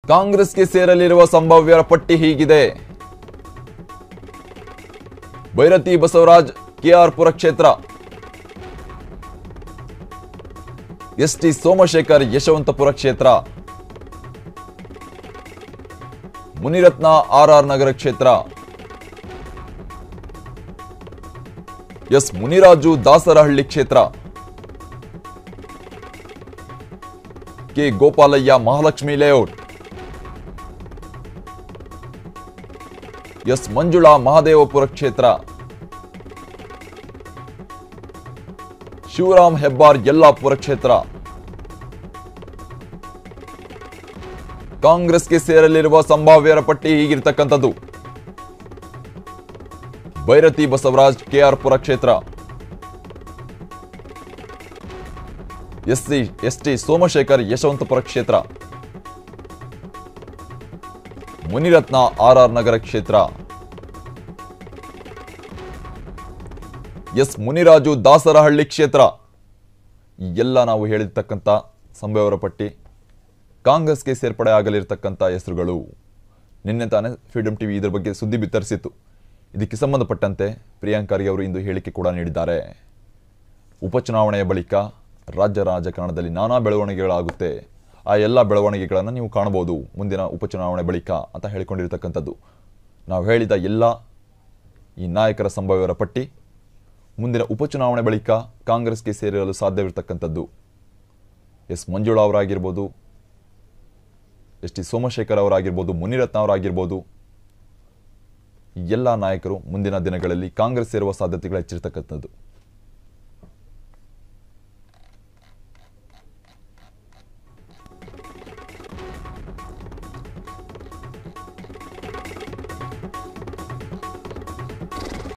ಕಾಂಗ್ರೆಸ್ಗೆ ಸೇರಲಿರುವ ಸಂಭಾವ್ಯರ ಪಟ್ಟಿ ಹೀಗಿದೆ ಭೈರತಿ ಬಸವರಾಜ್ ಕೆಆರ್ ಪುರ ಕ್ಷೇತ್ರ ಎಸ್ಟಿ ಸೋಮಶೇಖರ್ ಯಶವಂತಪುರ ಕ್ಷೇತ್ರ ಮುನಿರತ್ನ ಆರ್ಆರ್ ನಗರ ಕ್ಷೇತ್ರ ಎಸ್ ಮುನಿರಾಜು ದಾಸರಹಳ್ಳಿ ಕ್ಷೇತ್ರ K Gopalaiah Mahalakshmi layout S Manjula Mahadevapura ಕ್ಷೇತ್ರ ಶಿವರಾಮ್ ಹೆಬ್ಬಾರ್ ಯಲ್ಲಾಪುರ ಕ್ಷೇತ್ರ ಕಾಂಗ್ರೆಸ್ಗೆ ಸೇರಲಿರುವ ಸಂಭಾವ್ಯರ ಪಟ್ಟಿ ಹೀಗಿರ್ತಕ್ಕಂಥದ್ದು ಭೈರತಿ ಬಸವರಾಜ್ ಕೆಆರ್ ಪುರ ಕ್ಷೇತ್ರ ಎಸ್ಸಿ ಎಸ್ಟಿ ಸೋಮಶೇಖರ್ ಯಶವಂತಪುರ ಕ್ಷೇತ್ರ ಮುನಿರತ್ನ ಆರ್ಆರ್ ನಗರ ಕ್ಷೇತ್ರ ಎಸ್ ಮುನಿರಾಜು ದಾಸರಹಳ್ಳಿ ಕ್ಷೇತ್ರ ಈ ಎಲ್ಲ ನಾವು ಹೇಳಿರ್ತಕ್ಕಂಥ ಸಂಭಾವ್ಯರ ಪಟ್ಟಿ ಕಾಂಗ್ರೆಸ್ಗೆ ಸೇರ್ಪಡೆ ಆಗಲಿರ್ತಕ್ಕಂಥ ಹೆಸರುಗಳು ನಿನ್ನೆ ತಾನೇ ಫ್ರೀಡಮ್ ಟಿವಿ ಇದರ ಬಗ್ಗೆ ಸುದ್ದಿ ಬಿತ್ತರಿಸಿತ್ತು ಇದಕ್ಕೆ ಸಂಬಂಧಪಟ್ಟಂತೆ ಪ್ರಿಯಾಂಕ್ ಖರ್ಗೆ ಅವರು ಇಂದು ಹೇಳಿಕೆ ಕೂಡ ನೀಡಿದ್ದಾರೆ ಉಪಚುನಾವಣೆಯ ಬಳಿಕ ರಾಜ್ಯ ರಾಜಕಾರಣದಲ್ಲಿ ನಾನಾ ಬೆಳವಣಿಗೆಗಳಾಗುತ್ತೆ ಆ ಎಲ್ಲ ಬೆಳವಣಿಗೆಗಳನ್ನು ನೀವು ಕಾಣಬಹುದು ಮುಂದಿನ ಉಪಚುನಾವಣೆ ಬಳಿಕ ಅಂತ ಹೇಳಿಕೊಂಡಿರ್ತಕ್ಕಂಥದ್ದು ನಾವು ಹೇಳಿದ ಎಲ್ಲ ಈ ನಾಯಕರ ಸಂಭಾವ್ಯರ ಪಟ್ಟಿ ಮುಂದಿನ ಉಪಚುನಾವಣೆ ಬಳಿಕ ಕಾಂಗ್ರೆಸ್ಗೆ ಸೇರಲು ಸಾಧ್ಯವಿರತಕ್ಕಂಥದ್ದು ಎಸ್ ಮಂಜುಳಾ ಅವರಾಗಿರ್ಬೋದು ಎಸ್ ಟಿ ಸೋಮಶೇಖರ್ ಅವರಾಗಿರ್ಬೋದು ಮುನಿರತ್ನ ಅವರಾಗಿರ್ಬೋದು ಈ ಎಲ್ಲ ನಾಯಕರು ಮುಂದಿನ ದಿನಗಳಲ್ಲಿ ಕಾಂಗ್ರೆಸ್ ಸೇರುವ ಸಾಧ್ಯತೆಗಳು ಹೆಚ್ಚಿರ್ತಕ್ಕಂಥದ್ದು